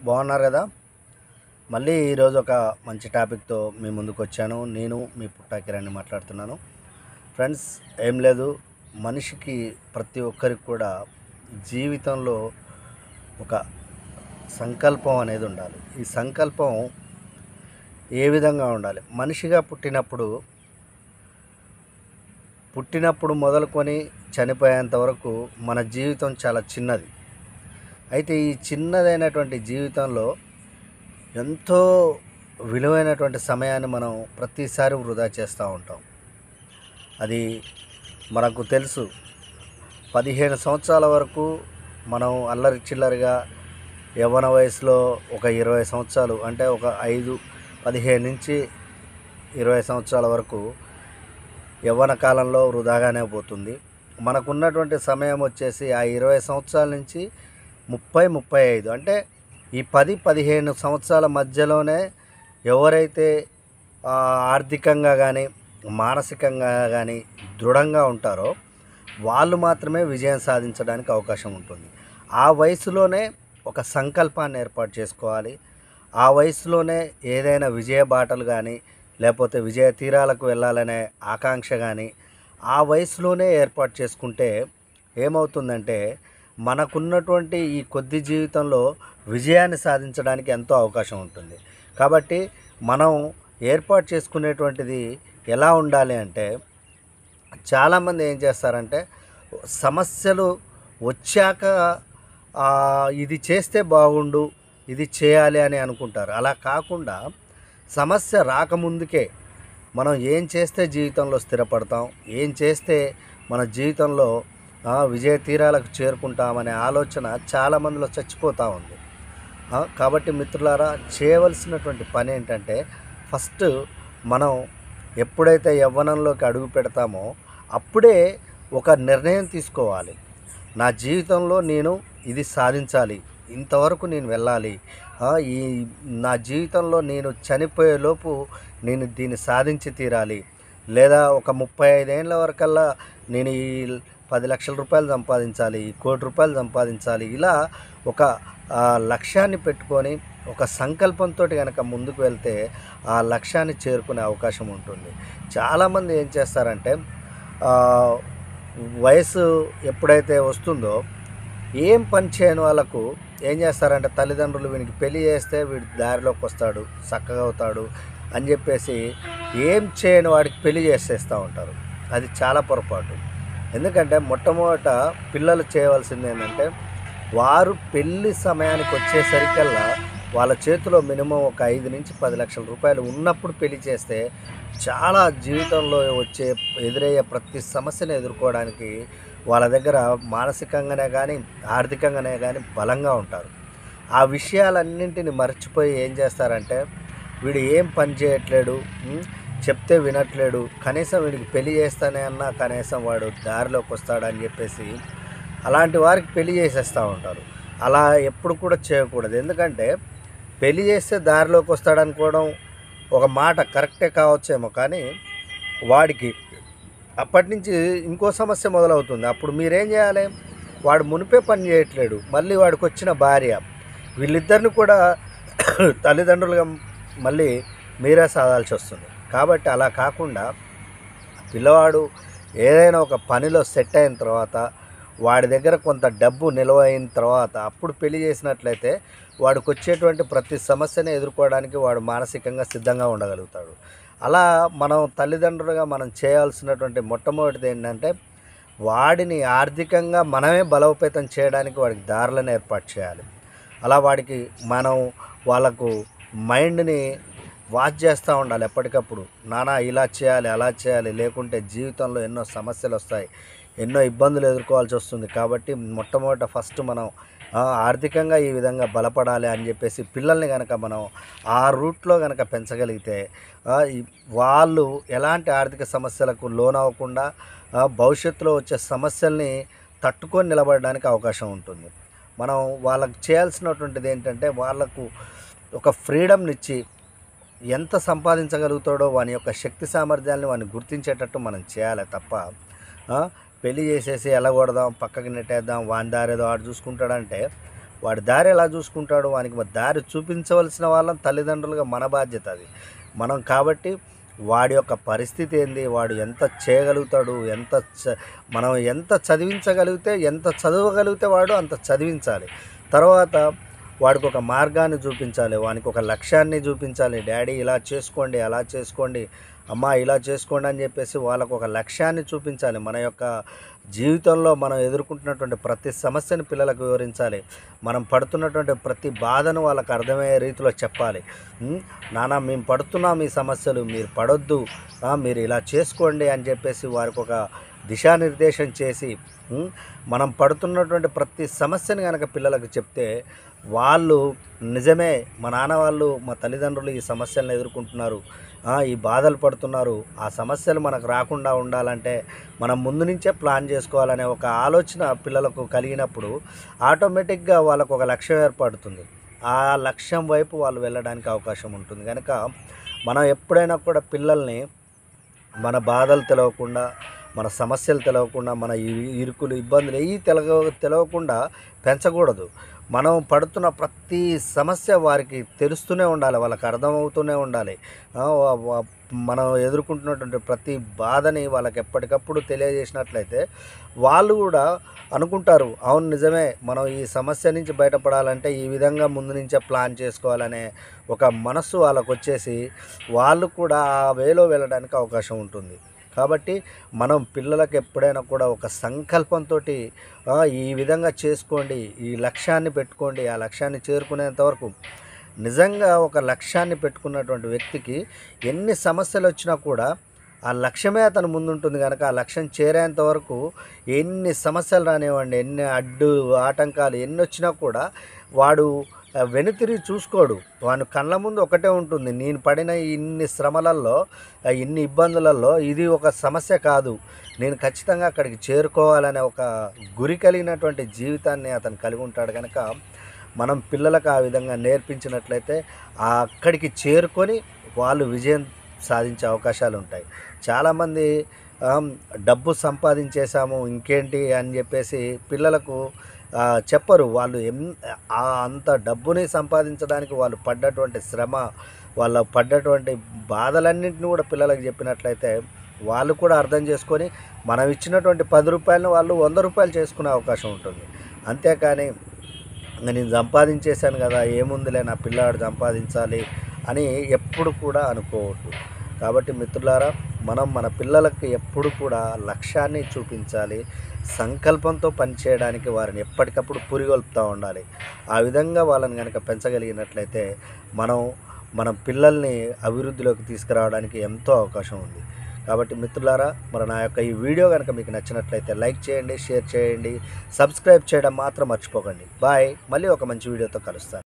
బాగున్నారు కదా మళ్ళీ ఈరోజు ఒక మంచి టాపిక్తో మీ ముందుకు వచ్చాను నేను మీ పుట్టాకిరాన్ని మాట్లాడుతున్నాను ఫ్రెండ్స్ ఏం లేదు మనిషికి ప్రతి ఒక్కరికి కూడా జీవితంలో ఒక సంకల్పం అనేది ఉండాలి ఈ సంకల్పం ఏ విధంగా ఉండాలి మనిషిగా పుట్టినప్పుడు పుట్టినప్పుడు మొదలుకొని చనిపోయేంత వరకు మన జీవితం చాలా చిన్నది అయితే ఈ చిన్నదైనటువంటి జీవితంలో ఎంతో విలువైనటువంటి సమయాన్ని మనం ప్రతిసారి వృధా చేస్తూ ఉంటాం అది మనకు తెలుసు పదిహేను సంవత్సరాల వరకు మనం అల్లరి చిల్లరిగా యవ్వన వయసులో ఒక ఇరవై సంవత్సరాలు అంటే ఒక ఐదు పదిహేను నుంచి ఇరవై సంవత్సరాల వరకు యవ్వన కాలంలో వృధాగానే పోతుంది మనకున్నటువంటి సమయం వచ్చేసి ఆ ఇరవై సంవత్సరాల నుంచి ముప్పై ముప్పై ఐదు అంటే ఈ పది పదిహేను సంవత్సరాల మధ్యలోనే ఎవరైతే ఆ, ఆర్థికంగా కానీ మానసికంగా కానీ దృఢంగా ఉంటారో వాళ్ళు మాత్రమే విజయం సాధించడానికి అవకాశం ఉంటుంది ఆ వయసులోనే ఒక సంకల్పాన్ని ఏర్పాటు చేసుకోవాలి ఆ వయసులోనే ఏదైనా విజయ బాటలు కానీ లేకపోతే విజయ తీరాలకు వెళ్ళాలనే ఆకాంక్ష కానీ ఆ వయసులోనే ఏర్పాటు చేసుకుంటే ఏమవుతుందంటే మనకున్నటువంటి ఈ కొద్ది జీవితంలో విజయాన్ని సాధించడానికి ఎంతో అవకాశం ఉంటుంది కాబట్టి మనం ఏర్పాటు చేసుకునేటువంటిది ఎలా ఉండాలి అంటే చాలామంది ఏం చేస్తారంటే సమస్యలు వచ్చాక ఆ, ఇది చేస్తే బాగుండు ఇది చేయాలి అని అనుకుంటారు అలా కాకుండా సమస్య రాకముందుకే మనం ఏం చేస్తే జీవితంలో స్థిరపడతాం ఏం చేస్తే మన జీవితంలో ఆ, విజయ తీరాలకు చేరుకుంటామనే ఆలోచన చాలామందిలో చచ్చిపోతూ ఉంది ఆ, కాబట్టి మిత్రులారా చేయవలసినటువంటి పని ఏంటంటే ఫస్ట్ మనం ఎప్పుడైతే యవ్వనంలోకి అడుగు పెడతామో అప్పుడే ఒక నిర్ణయం తీసుకోవాలి నా జీవితంలో నేను ఇది సాధించాలి ఇంతవరకు నేను వెళ్ళాలి ఆ, ఈ నా జీవితంలో నేను చనిపోయేలోపు నేను దీన్ని సాధించి తీరాలి లేదా ఒక ముప్పై ఐదేళ్ళ వరకల్లా నేను ఈ పది లక్షల రూపాయలు సంపాదించాలి ఈ కోటి రూపాయలు సంపాదించాలి ఇలా ఒక ఆ, లక్ష్యాన్ని పెట్టుకొని ఒక సంకల్పంతో కనుక ముందుకు వెళ్తే ఆ లక్ష్యాన్ని చేరుకునే అవకాశం ఉంటుంది చాలామంది ఏం చేస్తారంటే ఆ, వయసు ఎప్పుడైతే వస్తుందో ఏం పని చేయని వాళ్ళకు ఏం చేస్తారంటే తల్లిదండ్రులు వీనికి పెళ్లి చేస్తే వీడి దారిలోకి వస్తాడు చక్కగా అవుతాడు అని చెప్పేసి ఏం చేయని వాడికి పెళ్లి చేసేస్తూ ఉంటారు అది చాలా పొరపాటు ఎందుకంటే మొట్టమొదట పిల్లలు చేయవలసింది ఏంటంటే వారు పెళ్లి సమయానికి వచ్చేసరికల్లా వాళ్ళ చేతిలో మినిమం ఒక ఐదు నుంచి పది లక్షల రూపాయలు ఉన్నప్పుడు పెళ్లి చేస్తే చాలా జీవితంలో వచ్చే ఎదురయ్యే ప్రతి సమస్యను ఎదుర్కోవడానికి వాళ్ళ దగ్గర మానసికంగానే కానీ ఆర్థికంగానే కానీ బలంగా ఉంటారు ఆ విషయాలన్నింటిని మర్చిపోయి ఏం చేస్తారంటే వీడు ఏం పని చేయట్లేడు ఉం? చెప్తే వినట్లేడు కనీసం వీడికి పెళ్లి చేస్తానే అన్నా కనీసం వాడు దారిలోకి వస్తాడని చెప్పేసి అలాంటి వారికి పెళ్లి చేసేస్తూ ఉంటారు అలా ఎప్పుడు కూడా చేయకూడదు ఎందుకంటే పెళ్లి చేస్తే దారిలోకి వస్తాడనుకోవడం ఒక మాట కరెక్టే కావచ్చేమో కానీ వాడికి అప్పటి నుంచి ఇంకో సమస్య మొదలవుతుంది అప్పుడు మీరేం చేయాలి వాడు మునిపే పని చేయట్లేడు మళ్ళీ వాడికి వచ్చిన భార్య వీళ్ళిద్దరిని కూడా తల్లిదండ్రులుగా మళ్ళీ మీరే సాధాల్సి వస్తుంది కాబట్టి అలా కాకుండా పిల్లవాడు ఏదైనా ఒక పనిలో సెట్ అయిన తర్వాత వాడి దగ్గర కొంత డబ్బు నిల్వ అయిన తర్వాత అప్పుడు పెళ్లి చేసినట్లయితే వాడికి వచ్చేటువంటి ప్రతి సమస్యని ఎదుర్కోవడానికి వాడు మానసికంగా సిద్ధంగా ఉండగలుగుతాడు అలా మనం తల్లిదండ్రులుగా మనం చేయాల్సినటువంటి మొట్టమొదటిది ఏంటంటే వాడిని ఆర్థికంగా మనమే బలోపేతం చేయడానికి వాడికి దారులను ఏర్పాటు చేయాలి అలా వాడికి మనం వాళ్ళకు మైండ్ని వాచ్ చేస్తూ ఉండాలి ఎప్పటికప్పుడు నానా ఇలా చేయాలి అలా చేయాలి లేకుంటే జీవితంలో ఎన్నో సమస్యలు వస్తాయి ఎన్నో ఇబ్బందులు ఎదుర్కోవాల్సి వస్తుంది కాబట్టి మొట్టమొదట ఫస్ట్ మనం ఆ, ఆర్థికంగా ఈ విధంగా బలపడాలి అని చెప్పేసి పిల్లల్ని కనుక మనం ఆ రూట్లో కనుక పెంచగలిగితే ఆ, ఈ- వాళ్ళు ఎలాంటి ఆర్థిక సమస్యలకు లోనవ్వకుండా ఆ, భవిష్యత్తులో వచ్చే సమస్యల్ని తట్టుకొని నిలబడడానికి అవకాశం ఉంటుంది మనం వాళ్ళకి చేయాల్సినటువంటిది ఏంటంటే వాళ్ళకు ఒక ఫ్రీడమ్నిచ్చి ఎంత సంపాదించగలుగుతాడో వాని యొక్క శక్తి సామర్థ్యాన్ని వాడిని గుర్తించేటట్టు మనం చేయాలి తప్ప ఆ, పెళ్లి చేసేసి ఎలగొడదాం పక్కకి నెట్టేద్దాం వాని దారేదో ఆడు చూసుకుంటాడంటే వాడి దారి ఎలా చూసుకుంటాడు వానికి మరి దారి చూపించవలసిన వాళ్ళం తల్లిదండ్రులుగా మన బాధ్యత అది మనం కాబట్టి వాడి యొక్క పరిస్థితి ఏంది వాడు ఎంత చేయగలుగుతాడు ఎంత చ- మనం ఎంత చదివించగలిగితే ఎంత చదవగలిగితే వాడు అంత చదివించాలి తర్వాత వాడికి ఒక మార్గాన్ని చూపించాలి వానికి ఒక లక్ష్యాన్ని చూపించాలి డాడీ ఇలా చేసుకోండి అలా చేసుకోండి అమ్మ ఇలా చేసుకోండి అని చెప్పేసి వాళ్ళకు ఒక లక్ష్యాన్ని చూపించాలి మన యొక్క జీవితంలో మనం ఎదుర్కొంటున్నటువంటి ప్రతి సమస్యను పిల్లలకు వివరించాలి మనం పడుతున్నటువంటి ప్రతి బాధను వాళ్ళకు అర్థమయ్యే రీతిలో చెప్పాలి ఉమ్, నాన్న మేము పడుతున్నాం ఈ సమస్యలు మీరు పడొద్దు ఆ, మీరు ఇలా చేసుకోండి అని చెప్పేసి వారికి ఒక దిశానిర్దేశం చేసి ఉమ్, మనం పడుతున్నటువంటి ప్రతి సమస్యను కనుక పిల్లలకు చెప్తే వాళ్ళు నిజమే మా నాన్న వాళ్ళు మా తల్లిదండ్రులు ఈ సమస్యలను ఎదుర్కొంటున్నారు ఆ, ఈ బాధలు పడుతున్నారు ఆ సమస్యలు మనకు రాకుండా ఉండాలంటే మనం ముందు నుంచే ప్లాన్ చేసుకోవాలనే ఒక ఆలోచన పిల్లలకు కలిగినప్పుడు ఆటోమేటిక్గా వాళ్ళకు ఒక లక్ష్యం ఏర్పడుతుంది ఆ లక్ష్యం వైపు వాళ్ళు వెళ్ళడానికి అవకాశం ఉంటుంది కనుక మనం ఎప్పుడైనా కూడా పిల్లల్ని మన బాధలు తెలవకుండా మన సమస్యలు తెలవకుండా మన ఇరు- ఇరుకులు ఇబ్బందులు ఏవి తెలవ తెలవకుండా పెంచకూడదు మనం పడుతున్న ప్రతి సమస్య వారికి తెలుస్తూనే ఉండాలి వాళ్ళకి అర్థమవుతూనే ఉండాలి ఆ, వా- వా- మనం ఎదుర్కొంటున్నటువంటి ప్రతి బాధని వాళ్ళకి ఎప్పటికప్పుడు తెలియజేసినట్లయితే వాళ్ళు కూడా అనుకుంటారు అవును నిజమే మనం ఈ సమస్య నుంచి బయటపడాలంటే ఈ విధంగా ముందు నుంచే ప్లాన్ చేసుకోవాలనే ఒక మనస్సు వాళ్ళకు వచ్చేసి వాళ్ళు కూడా ఆ వేలో వెళ్ళడానికి అవకాశం ఉంటుంది కాబట్టి మనం పిల్లలకు ఎప్పుడైనా కూడా ఒక సంకల్పంతో ఈ విధంగా చేసుకోండి ఈ లక్ష్యాన్ని పెట్టుకోండి ఆ లక్ష్యాన్ని చేరుకునేంత వరకు నిజంగా ఒక లక్ష్యాన్ని పెట్టుకున్నటువంటి వ్యక్తికి ఎన్ని సమస్యలు వచ్చినా కూడా ఆ లక్ష్యమే అతను ముందుంటుంది కనుక ఆ లక్ష్యం చేరేంత వరకు ఎన్ని సమస్యలు రానివ్వండి ఎన్ని అడ్డు ఆటంకాలు ఎన్ని వచ్చినా కూడా వాడు ఆ, వెనుతిరిగి చూసుకోడు వాని కళ్ళ ముందు ఒకటే ఉంటుంది నేను పడిన ఇన్ని శ్రమలలో ఆ, ఇన్ని ఇబ్బందులలో ఇది ఒక సమస్య కాదు నేను ఖచ్చితంగా అక్కడికి చేరుకోవాలనే ఒక గురి కలిగినటువంటి జీవితాన్ని అతను కలిగి ఉంటాడు కనుక మనం పిల్లలకు ఆ విధంగా నేర్పించినట్లయితే ఆ అక్కడికి చేరుకొని వాళ్ళు విజయం సాధించే అవకాశాలు ఉంటాయి చాలామంది ఆమ్, డబ్బు సంపాదించేసాము ఇంకేంటి అని చెప్పేసి పిల్లలకు ఆ, చెప్పరు వాళ్ళు ఎం ఆ అంత డబ్బుని సంపాదించడానికి వాళ్ళు పడ్డటువంటి శ్రమ వాళ్ళ పడ్డటువంటి బాధలన్నింటినీ కూడా పిల్లలకు చెప్పినట్లయితే వాళ్ళు కూడా అర్థం చేసుకొని మనం ఇచ్చినటువంటి పది రూపాయలను వాళ్ళు వంద రూపాయలు చేసుకునే అవకాశం ఉంటుంది అంతేకాని ఇంకా నేను సంపాదించేశాను కదా ఏముందిలే నా పిల్లాడు సంపాదించాలి అని ఎప్పుడు కూడా అనుకోవద్దు కాబట్టి మిత్రులారా మనం మన పిల్లలకు ఎప్పుడు కూడా లక్ష్యాన్ని చూపించాలి సంకల్పంతో పనిచేయడానికి వారిని ఎప్పటికప్పుడు పురిగొల్పుతూ ఉండాలి ఆ విధంగా వాళ్ళని కనుక పెంచగలిగినట్లయితే మనం మన పిల్లల్ని అభివృద్ధిలోకి తీసుకురావడానికి ఎంతో అవకాశం ఉంది కాబట్టి మిత్రులారా మరి నా యొక్క ఈ వీడియో కనుక మీకు నచ్చినట్లయితే లైక్ చేయండి షేర్ చేయండి సబ్స్క్రైబ్ చేయడం మాత్రం మర్చిపోకండి బాయ్ మళ్ళీ ఒక మంచి వీడియోతో కలుస్తాను